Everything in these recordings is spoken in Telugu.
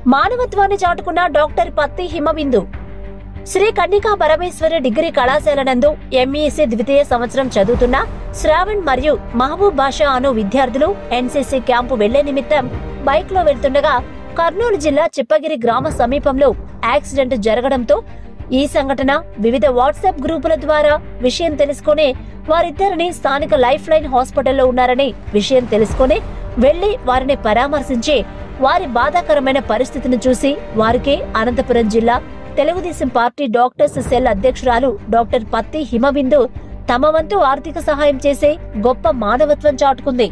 మానవత్వాన్ని చాటుకున్న డాక్టర్ పత్తి హిమబిందు శ్రీ కన్నికా పరమేశ్వరి డిగ్రీ కళాశాల నందు ఎంఈసీ ద్వితీయ సంవత్సరం చదువుతున్న శ్రావణ్ మరియు మహబూబ్ బాషా అను విద్యార్థులు ఎన్సీసీ క్యాంపు వెళ్లే నిమిత్తం బైక్ లో వెళ్తుండగా కర్నూలు జిల్లా చిప్పగిరి గ్రామ సమీపంలో యాక్సిడెంట్ జరగడంతో ఈ సంఘటన వివిధ వాట్సాప్ గ్రూపుల ద్వారా విషయం తెలుసుకుని వారిద్దరిని స్థానిక లైఫ్ లైన్ హాస్పిటల్లో ఉన్నారని విషయం తెలుసుకుని వెళ్లి వారిని పరామర్శించి వారి బాధాకరమైన పరిస్థితిని చూసి వారికి అనంతపురం జిల్లా తెలుగుదేశం పార్టీ డాక్టర్స్ సెల్ అధ్యక్షురాలు డాక్టర్ పత్తి హిమబిందు తమ వంతు ఆర్థిక సహాయం చేసే గొప్ప మానవత్వం చాటుకుంది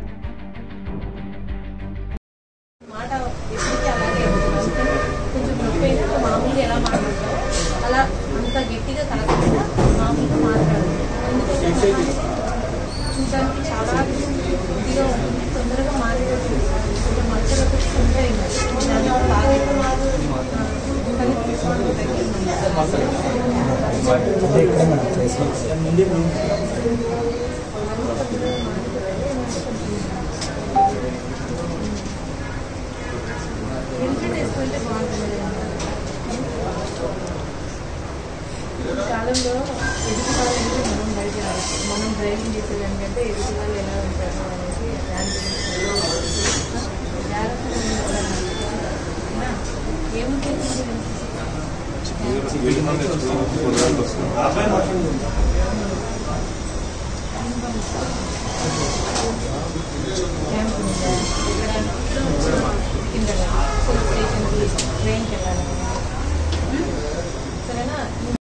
మాట ఎప్పటికీ అలాగే ఉంటుంది అందుకని కొంచెం నొప్పి అయినా మామూలుగా ఎలా మాట్లాడతారో అలా అంత గట్టిగా కలగకుండా మామూలుగా మాట్లాడాలి ఎందుకంటే చూడడానికి చాలా ఇదిగా ఉంటుంది తొందరగా మారిపోతుంది కొంచెం మచ్చలు ఒకటి ఉంటాయి మరి దాన్ని బాగా ఎక్కువ కానీ తీసుకోవడం తగ్గింది హెల్మెట్ వేసుకుంటే బాగుంటుంది ఈ కాలంలో ఎదుటి వాళ్ళంటే మనం బయట రావచ్చు. మనం డ్రైవింగ్ చేసేదానికంటే ఎదుటి వాళ్ళు ఎలా ఉంటారు అనేసి దాని గురించి జాగ్రత్తగా ఉండాలి. ఓకేనా? ఏముంటుంది క్యాంప్ ఉందా ఇక్కడ కింద స్టేషన్కి ట్రైన్కి వెళ్ళాలి సరేనా